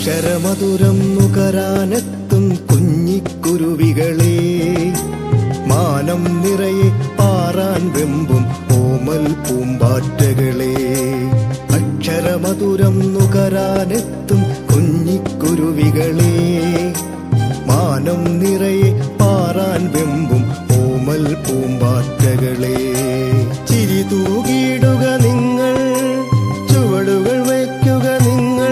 അക്ഷരമധുരം നുകരാനെത്തും കുഞ്ഞിക്കുരുവികളെ മാനം നിറയെ പാറാൻ വെമ്പും ഓമൽ പൂമ്പാറ്റകളെ അക്ഷരമധുരം നുകരാനെത്തും കുഞ്ഞിക്കുരുവികളെ മാനം നിറയെ പാറാൻ വെമ്പും ഓമൽ പൂമ്പാറ്റകളെ ചിരി തൂകിയിടുക നിങ്ങൾ ചുവടുകൾ വയ്ക്കുക നിങ്ങൾ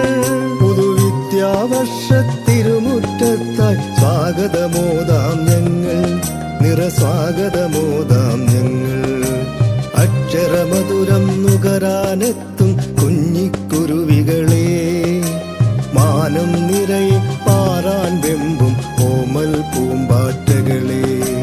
പുതുവിദ്യാവർഷത്തിരുമുറ്റത്തായി സ്വാഗതമോദാം ഞങ്ങൾ നിറസ്വാഗതമോദാം ഞങ്ങൾ അക്ഷരമധുരം നുകരാനെത്തും കുഞ്ഞിക്കുരുവികളെ മാനം നിറയെ പാറാൻ വെമ്പും ഓമൽ പൂമ്പാറ്റകളെ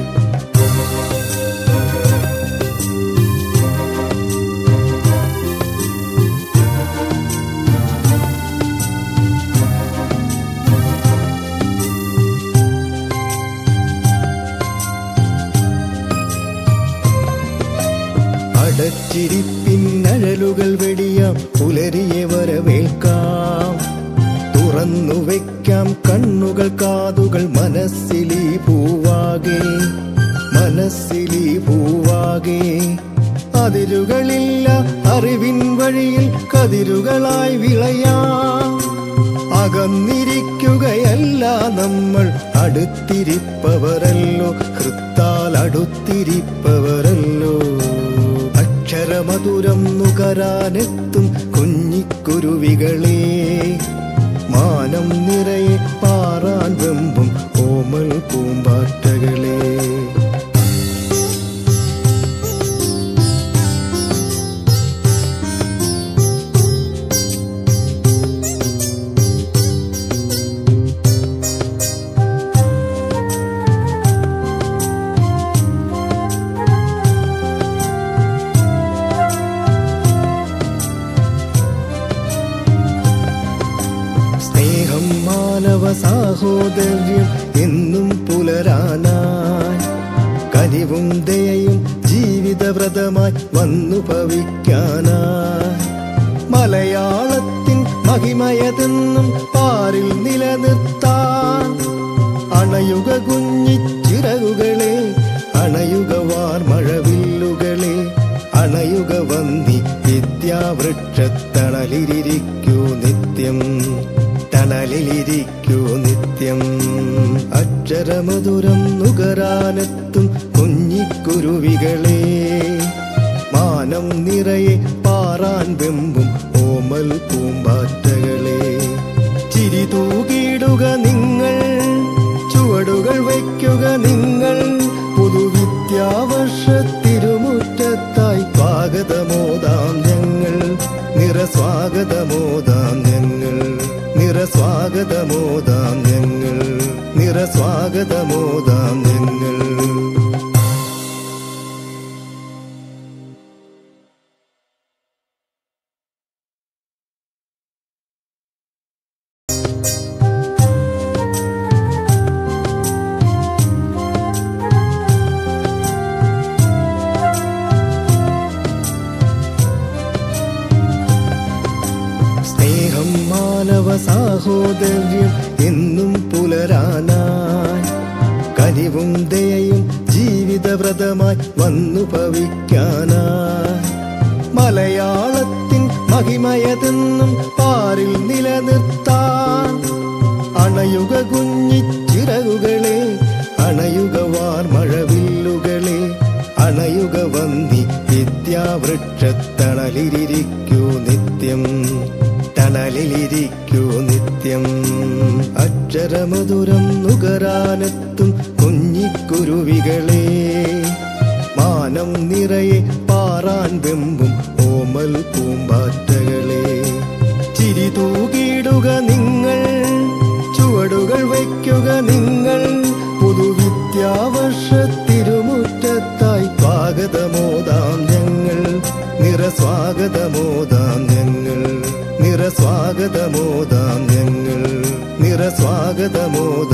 അടച്ചിരിപ്പിന്നഴലുകൾ വെടിയാം പുലരിയെ വരവേൽക്കാം തുറന്നു വെക്കാം കണ്ണുകൾ കാതുകൾ മനസ്സിലീ പൂവാകെ മനസ്സിലീ പൂവാകെ അതിരുകളില്ല അറിവിൻ വഴിയിൽ കതിരുകളായി വിളയാം അകന്നിരിക്കുകയല്ല നമ്മൾ അടുത്തിരിപ്പവരല്ലോ ഹൃത്താൽ അടുത്തിരിപ്പവരല്ലോ അക്ഷരമധുരം നുകരാനെത്തും കുഞ്ഞിക്കുരുവികളെ മാനം നിറയെ പാറാൻ വെമ്പും ഓമൽ പൂമ്പാറ്റകളെ സ്നേഹം മാനവ സാഹോദര്യം എന്നും പുലരാനായി കനിവും ദയയും ജീവിതവ്രതമായി വന്നു ഭവിക്കാനായി മലയാളത്തിൻ മഹിമയതെന്നും പാരിൽ നിലനിർത്താൻ അണയുക കുഞ്ഞിച്ചിറകുകളെ അണയുക വാർമഴവില്ലുകളെ അണയുക വന്നി വിദ്യാവൃക്ഷത്തണലിരിക്കൂ നിത്യം തണലിലിരിക്കൂ നിത്യം അക്ഷരമധുരം നുകരാനെത്തും കുഞ്ഞിക്കുരുവികളെ മാനം നിറയെ പാറാൻ വെമ്പും ഓമൽ പൂമ്പാറ്റകളെ ചിരി തൂകിയിടുക നിങ്ങൾ ചുവടുകൾ വയ്ക്കുക നിങ്ങൾ പുതുവിദ്യാവർഷത്തിരുമുറ്റത്തായി സ്വാഗതമോദാം ഞങ്ങൾ നിറസ്വാഗതമോദാം ഞങ്ങൾ നിറസ്വാഗതമോദാം ഞങ്ങൾ നിറസ്വാഗതമോദാം ഞങ്ങൾ സ്നേഹം മാനവ സാഹോദര്യം എന്നും പുലരാനായി കനിവും ദയയും ജീവിതവ്രതമായി വന്നു ഭവിക്കാനായി മലയാളത്തിൻ മഹിമയതെന്നും പാരിൽ നിലനിർത്താൻ അണയുക കുഞ്ഞിച്ചിറകുകളെ അണയുക വാർമഴവില്ലുകളെ അണയുക വന്നി വിദ്യാവൃക്ഷത്തണലിരിക്കൂ നിത്യം തണലിലിരിക്കൂ നിത്യം അക്ഷരമധുരം നുകരാനെത്തും കുഞ്ഞിക്കുരുവികളെ മാനം നിറയെ പാറാൻ വെമ്പും ഓമൽ പൂമ്പാറ്റകളെ ചിരി തൂകിയിടുക നിങ്ങൾ ചുവടുകൾ വയ്ക്കുക നിങ്ങൾ പുതുവിദ്യാവർഷത്തിരുമുറ്റത്തായി സ്വാഗതമോദാം ഞങ്ങൾ നിറസ്വാഗതമോദാം ഞങ്ങൾ നിറസ്വാഗതമോദാം ഞങ്ങൾ നിറസ്വാഗതമോദാം